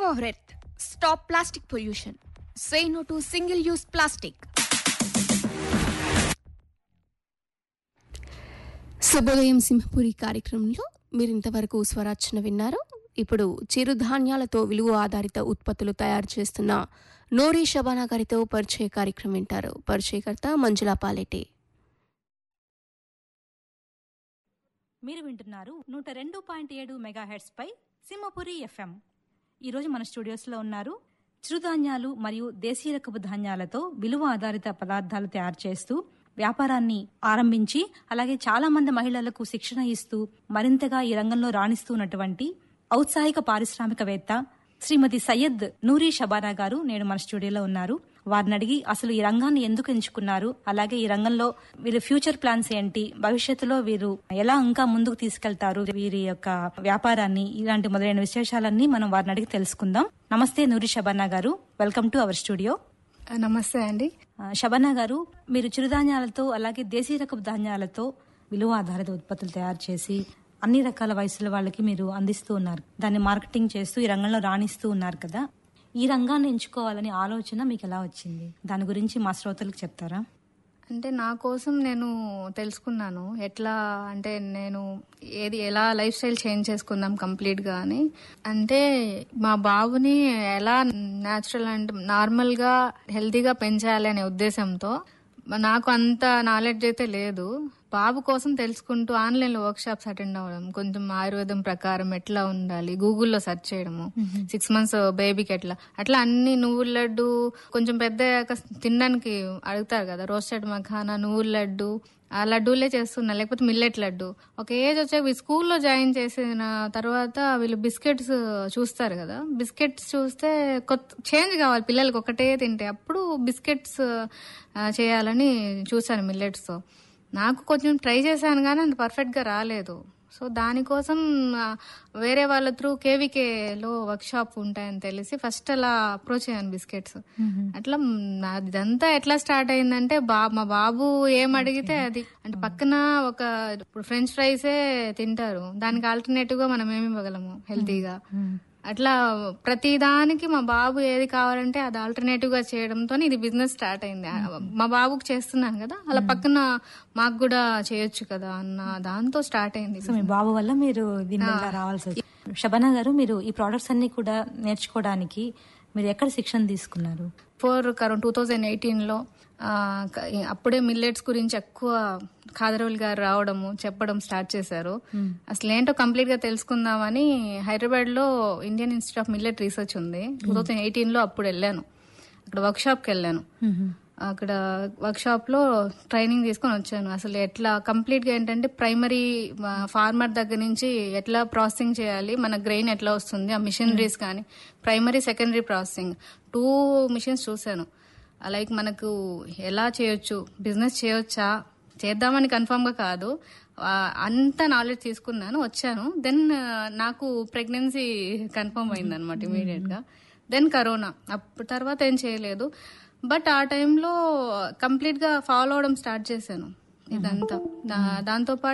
our earth. Stop plastic pollution. Say no to single use plastic. శుభోదయం సింహపురి కార్యక్రమంలో మీరు ఇంతవరకు స్వరార్చన విన్నారు ఇప్పుడు చిరుధాన్యాలతో విలువ ఆధారిత ఉత్పత్తులు తయారు చేస్తున్న నోరి షబానా గారితో పరిచయ కార్యక్రమం వింటారు పరిచయకర్త మంజులా పాలెటే మీరు వింటున్నారు నూట రెండు పాయింట్ ఏడు మెగాహెడ్స్ పై సింహపురి ఎఫ్ఎం ఈరోజు మన స్టూడియోస్లో ఉన్నారు చిరుధాన్యాలు మరియు దేశీయ రకపు ధాన్యాలతో విలువ ఆధారిత పదార్థాలు తయారు చేస్తూ వ్యాపారాన్ని ఆరంభించి అలాగే చాలా మంది మహిళలకు శిక్షణ ఇస్తూ మరింతగా ఈ రంగంలో రాణిస్తున్నటువంటి ఔత్సాహిక పారిశ్రామికవేత్త శ్రీమతి సయ్యద్ నూరి షబానా గారు నేడు మన స్టూడియోలో ఉన్నారు వారిని అడిగి అసలు ఈ రంగాన్ని ఎందుకు ఎంచుకున్నారు అలాగే ఈ రంగంలో వీరి ఫ్యూచర్ ప్లాన్స్ ఏంటి భవిష్యత్తులో వీరు ఎలా ఇంకా ముందుకు తీసుకెళ్తారు వీరి యొక్క వ్యాపారాన్ని ఇలాంటి మొదలైన విశేషాలన్నీ మనం వారిని అడిగి తెలుసుకుందాం నమస్తే నూరి షబానా గారు వెల్కమ్ టు అవర్ స్టూడియో నమస్తే అండి ఆ, షబానా గారు మీరు చిరుధాన్యాలతో అలాగే దేశీయ రకపు ధాన్యాలతో విలువ ఆధారిత ఉత్పత్తులు తయారు చేసి అన్ని రకాల వయసుల వాళ్ళకి మీరు అందిస్తూ ఉన్నారు దాన్ని మార్కెటింగ్ చేస్తూ ఈ రంగంలో రాణిస్తూ ఉన్నారు కదా ఈ రంగాన్ని ఎంచుకోవాలనే ఆలోచన మీకు ఎలా వచ్చింది దాని గురించి మా శ్రోతలకు చెప్తారా అంటే నా కోసం నేను తెలుసుకున్నాను ఎట్లా అంటే నేను ఏది ఎలా లైఫ్ స్టైల్ చేంజ్ చేసుకుందాం కంప్లీట్ గా అని అంటే మా బాబుని ఎలా న్యాచురల్ అంటే నార్మల్ గా హెల్తీగా పెంచాలి అనే ఉద్దేశంతో నాకు అంత నాలెడ్జ్ అయితే లేదు బాబు కోసం తెలుసుకుంటూ ఆన్లైన్ లో వర్క్ షాప్స్ అటెండ్ అవ్వడం కొంచెం ఆయుర్వేదం ప్రకారం ఎట్లా ఉండాలి గూగుల్లో సెర్చ్ చేయడము సిక్స్ మంత్స్ బేబీకి ఎట్లా అట్లా అన్ని నువ్వుల లడ్డు కొంచెం పెద్ద అయ్యాక తినడానికి అడుగుతారు కదా రోస్టెడ్ మఖానా నువ్వుల లడ్డు ఆ లడ్డూలే చేస్తున్నా లేకపోతే మిల్లెట్ లడ్డు ఒక ఏజ్ వచ్చాక వీళ్ళు స్కూల్లో జాయిన్ చేసిన తర్వాత వీళ్ళు బిస్కెట్స్ చూస్తారు కదా బిస్కెట్స్ చూస్తే కొత్త చేంజ్ కావాలి పిల్లలకి ఒకటే తింటే అప్పుడు బిస్కెట్స్ చేయాలని చూశాను మిల్లెట్స్తో నాకు కొంచెం ట్రై చేశాను కానీ అంత పర్ఫెక్ట్గా రాలేదు సో దానికోసం ఆ, వేరే వాళ్ళ త్రూ కేవీకేలో వర్క్ షాప్ ఉంటాయని తెలిసి ఫస్ట్ అలా అప్రోచ్ అయ్యాను బిస్కెట్స్ అట్లా మ్, నాది ఇదంతా ఎట్లా స్టార్ట్ అయిందంటే బా మా బాబు ఏం అడిగితే అది అంటే పక్కన ఒక ఇప్పుడు ఫ్రెంచ్ ఫ్రైసే తింటారు దానికి ఆల్టర్నేటివ్ గా మనం ఏమి ఇవ్వగలము హెల్తీగా అట్లా ప్రతి దానికి మా బాబు ఏది కావాలంటే అది ఆల్టర్నేటివ్ గా చేయడంతో ఇది బిజినెస్ స్టార్ట్ అయింది ఆ, మా బాబుకి చేస్తున్నాను కదా అలా పక్కన మాకు కూడా చేయొచ్చు కదా అన్న దాంతో స్టార్ట్ అయింది సో మీ బాబు వల్ల మీరు దీని వల్ల రావాల్సి వచ్చింది షబానా గారు మీరు ఈ ప్రోడక్ట్స్ అన్ని కూడా నేర్చుకోవడానికి మీరు ఎక్కడ శిక్షణ తీసుకున్నారు ఫోర్ కరోన్ టూ థౌజండ్ ఎయిటీన్ లో ఆ, క- అప్పుడే మిల్లెట్స్ గురించి ఎక్కువ ఖాదరవుల్ గారు రావడము చెప్పడం స్టార్ట్ చేశారు అసలు ఏంటో కంప్లీట్ గా తెలుసుకుందామని హైదరాబాద్ లో Indian Institute of millet research ఉంది టూ థౌజండ్ ఎయిటీన్ లో అప్పుడు వెళ్ళాను అక్కడ వర్క్ షాప్ కి వెళ్ళాను అక్కడ వర్క్ షాప్ లో ట్రైనింగ్ తీసుకొని వచ్చాను అసలు ఎట్లా కంప్లీట్ గా ఏంటంటే ప్రైమరీ ఫార్మర్ దగ్గర నుంచి ఎట్లా ప్రాసెసింగ్ చేయాలి మన గ్రెయిన్ ఎట్లా వస్తుంది ఆ మిషనరీస్ కానీ primary secondary processing two machines చూశాను లైక్ మనకు ఎలా చేయొచ్చు బిజినెస్ చేయొచ్చా చేద్దామని కన్ఫర్మ్ గా కాదు ఆ, అంత నాలెడ్జ్ తీసుకున్నాను వచ్చాను దెన్ నాకు ప్రెగ్నెన్సీ కన్ఫర్మ్ అయింది అనమాట ఇమీడియట్ గా దెన్ కరోనా అప్పుడు తర్వాత ఏం చేయలేదు బట్ ఆ టైంలో కంప్లీట్ గా ఫాలో అవడం స్టార్ట్ చేశాను ఇదంతా దా- దాంతో పాటు